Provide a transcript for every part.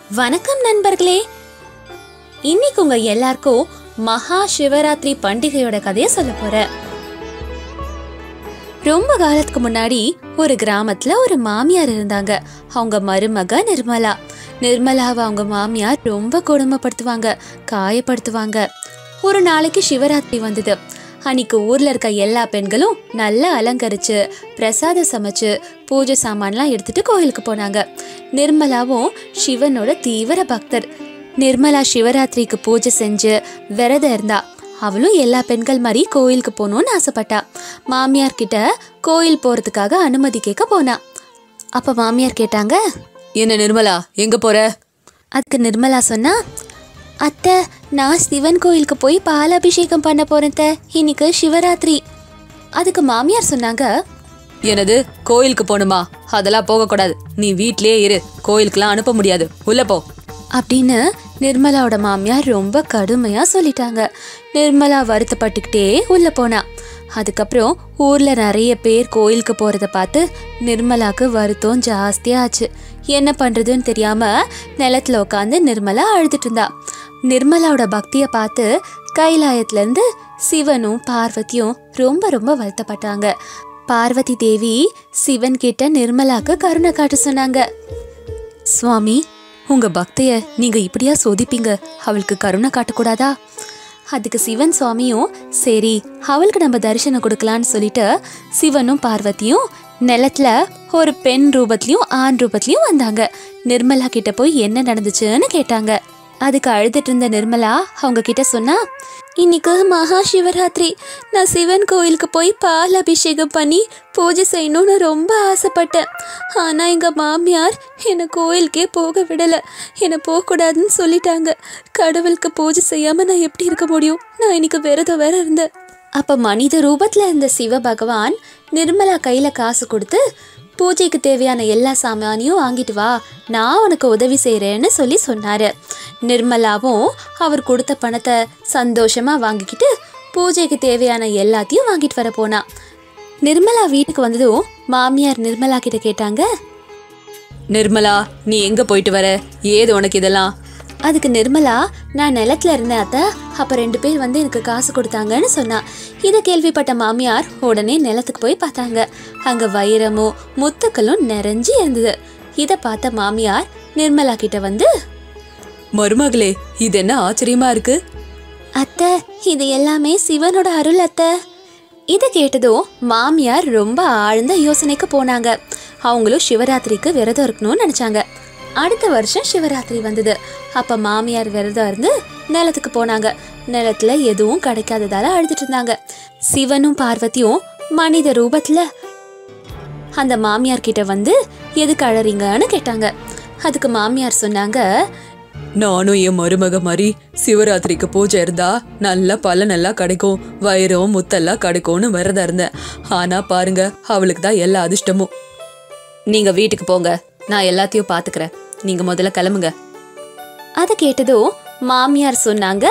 வணக்கம் நண்பர்களே இன்னைக்கு உங்க எல்லாருக்கும் மகா சிவராத்திரி பண்டிகையோட கதையை சொல்ல போறேன் ரொம்ப காலத்துக்கு முன்னாடி ஒரு கிராமத்துல ஒரு மாமியார் இருந்தாங்க அவங்க மருமக நிர்மலா நிர்மலாவை அவங்க மாமியார் ரொம்ப கொடுமைப்படுத்துவாங்க காயப்படுத்துவாங்க ஒரு நாளைக்கு சிவராத்திரி வந்தது அன்னைக்கு ஊர்ல இருக்க எல்லா பெண்களும் நல்லா அலங்கரிச்சு பிரசாதம் சமைச்சு பூஜை சாமான்லாம் எடுத்துட்டு கோயிலுக்கு போனாங்க நிர்மலாவும் சிவனோட தீவிர பக்தர் நிர்மலா சிவராத்திரிக்கு பூஜை செஞ்சு விரதம் இருந்தா அவளும் எல்லா பெண்கள் மாதிரி கோயிலுக்கு போகணும்னு ஆசைப்பட்டா மாமியார் கிட்ட கோயில் போறதுக்காக அனுமதி கேட்க போனா அப்ப மாமியார் கேட்டாங்க என்ன நிர்மலா எங்க போற அதுக்கு நிர்மலா சொன்னா அத்தை நான் சிவன் கோயிலுக்கு போய் பாலாபிஷேகம் பண்ண போறேன் அத்தை. இன்னைக்கு சிவராத்திரி அதுக்கு மாமியார் சொன்னாங்க எனது கோயிலுக்கு போகணுமா அதெல்லாம் போகக்கூடாது நீ வீட்லயே இரு கோயிலுக்குலாம் அனுப்ப முடியாது உள்ள போ அப்படின்னு நிர்மலாவோட மாமியார் ரொம்ப கடுமையா சொல்லிட்டாங்க நிர்மலா வருத்தப்பட்டுக்கிட்டே உள்ள போனா அதுக்கப்புறம் ஊர்ல நிறைய பேர் கோயிலுக்கு போறத பார்த்து நிர்மலாக்கு வருத்தம் ஜாஸ்தியாச்சு என்ன பண்றதுன்னு தெரியாம நிலத்துல உட்காந்து நிர்மலா அழுதுட்டு இருந்தா நிர்மலாவோட பக்தியை பார்த்து கைலாயத்துல இருந்து சிவனும் பார்வதியும் ரொம்ப ரொம்ப வருத்தப்பட்டாங்க பார்வதி தேவி சிவன் கிட்ட நிர்மலாக்கு கருணை காட்ட சொன்னாங்க சுவாமி உங்க பக்தைய நீங்க இப்படியா சோதிப்பீங்க அவளுக்கு கருணை காட்டக்கூடாதா அதுக்கு சிவன் சுவாமியும் சரி அவளுக்கு நம்ம தரிசனம் கொடுக்கலான்னு சொல்லிட்டு சிவனும் பார்வதியும் நிலத்துல ஒரு பெண் ரூபத்திலையும் ஆண் ரூபத்திலையும் வந்தாங்க நிர்மலா கிட்ட போய் என்ன நடந்துச்சுன்னு கேட்டாங்க அதுக்கு அழுதுட்டு இருந்த நிர்மலா அவங்க கிட்ட சொன்னா இன்னைக்கு மகா சிவராத்திரி நான் சிவன் கோயிலுக்கு போய் பால் அபிஷேகம் பண்ணி பூஜை செய்யணும்னு ரொம்ப ஆசைப்பட்டேன் ஆனால் எங்கள் மாமியார் என்னை கோயிலுக்கே போக விடலை என்னை போகக்கூடாதுன்னு சொல்லிட்டாங்க கடவுளுக்கு பூஜை செய்யாமல் நான் எப்படி இருக்க முடியும் நான் இன்னைக்கு விரதம் வேற இருந்தேன் அப்போ மனித ரூபத்தில் இருந்த சிவ பகவான் நிர்மலா கையில் காசு கொடுத்து பூஜைக்கு தேவையான எல்லா சாமானியும் வாங்கிட்டு வா நான் உனக்கு உதவி செய்கிறேன்னு சொல்லி சொன்னார் நிர்மலாவும் அவர் கொடுத்த பணத்தை சந்தோஷமாக வாங்கிக்கிட்டு பூஜைக்கு தேவையான எல்லாத்தையும் வாங்கிட்டு வர போனா நிர்மலா வீட்டுக்கு வந்ததும் மாமியார் நிர்மலா கிட்ட கேட்டாங்க நிர்மலா நீ எங்க போயிட்டு வர ஏது உனக்கு இதெல்லாம் அதுக்கு நிர்மலா நான் நிலத்துல இருந்தேன் அத்தை அப்ப ரெண்டு பேர் வந்து எனக்கு காசு கொடுத்தாங்கன்னு சொன்னா இதை கேள்விப்பட்ட மாமியார் உடனே நிலத்துக்கு போய் பார்த்தாங்க அங்க வைரமும் முத்துக்களும் நிறைஞ்சு இருந்தது இதை பார்த்த மாமியார் நிர்மலா கிட்ட வந்து மருமகளே இது என்ன ஆச்சரியமா இருக்கு அத்தை இது எல்லாமே சிவனோட அருள் அத்தை இதை கேட்டதும் மாமியார் ரொம்ப ஆழ்ந்த யோசனைக்கு போனாங்க அவங்களும் சிவராத்திரிக்கு விரதம் இருக்கணும்னு நினைச்சாங்க அடுத்த வருஷம் சிவராத்திரி வந்தது அப்ப மாமியார் விரதம் இருந்து நிலத்துக்கு போனாங்க நிலத்துல எதுவும் கிடைக்காததால அழுதுட்டு இருந்தாங்க சிவனும் பார்வதியும் மனித ரூபத்துல அந்த மாமியார் கிட்ட வந்து எதுக்கு அழறீங்கன்னு கேட்டாங்க அதுக்கு மாமியார் சொன்னாங்க நானும் என் மருமக மாதிரி சிவராத்திரிக்கு பூஜை இருந்தா நல்ல பலனெல்லாம் கிடைக்கும் வைரம் முத்தெல்லாம் கிடைக்கும்னு விரதம் இருந்தேன் ஆனா பாருங்க அவளுக்கு தான் எல்லா அதிர்ஷ்டமும் நீங்க வீட்டுக்கு போங்க நான் எல்லாத்தையும் பாத்துக்கிறேன் நீங்க முதல்ல கிளம்புங்க அதை கேட்டதும் மாமியார் சொன்னாங்க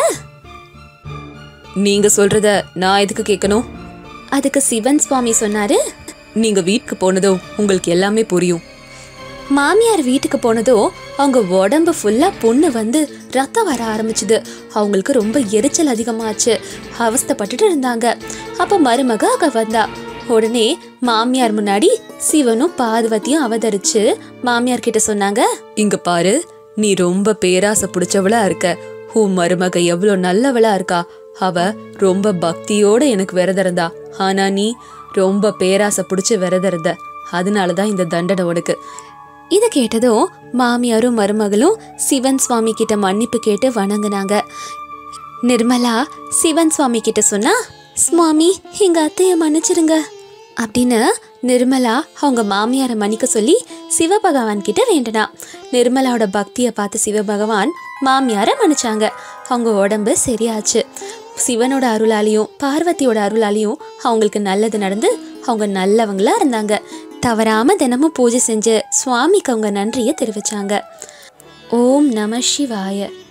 நீங்க சொல்றத நான் எதுக்கு கேட்கணும் அதுக்கு சிவன் சுவாமி சொன்னாரு நீங்க வீட்டுக்கு போனதும் உங்களுக்கு எல்லாமே புரியும் மாமியார் வீட்டுக்கு போனதும் அவங்க உடம்பு ஃபுல்லா புண்ணு வந்து ரத்தம் வர ஆரம்பிச்சுது அவங்களுக்கு ரொம்ப எரிச்சல் அதிகமாச்சு அவஸ்தைப்பட்டுட்டு இருந்தாங்க அப்ப மருமக அங்க வந்தா உடனே மாமியார் முன்னாடி சிவனும் பார்வதியும் அவதரிச்சு மாமியார் கிட்ட சொன்னாங்க இங்க பாரு நீ ரொம்ப பேராசை பிடிச்சவளா இருக்க உன் மருமக எவ்வளவு நல்லவளா இருக்கா அவ ரொம்ப பக்தியோட எனக்கு விரதம் இருந்தா ஆனா நீ ரொம்ப பேராசை பிடிச்சு விரதம் இருந்த அதனாலதான் இந்த தண்டனை உனக்கு இதை கேட்டதும் மாமியாரும் மருமகளும் சிவன் சுவாமி கிட்ட மன்னிப்பு கேட்டு வணங்குனாங்க நிர்மலா சிவன் சுவாமி கிட்ட சொன்னா சுவாமி எங்க அத்தைய மன்னிச்சிருங்க அப்படின்னு நிர்மலா அவங்க மாமியாரை மன்னிக்க சொல்லி சிவபகவான் கிட்ட வேண்டினா நிர்மலாவோட பக்தியை பார்த்து சிவபகவான் மாமியாரை மன்னிச்சாங்க அவங்க உடம்பு சரியாச்சு சிவனோட அருளாலையும் பார்வதியோட அருளாலையும் அவங்களுக்கு நல்லது நடந்து அவங்க நல்லவங்களா இருந்தாங்க தவறாம தினமும் பூஜை செஞ்சு சுவாமிக்கு அவங்க நன்றியை தெரிவிச்சாங்க ஓம் நம சிவாய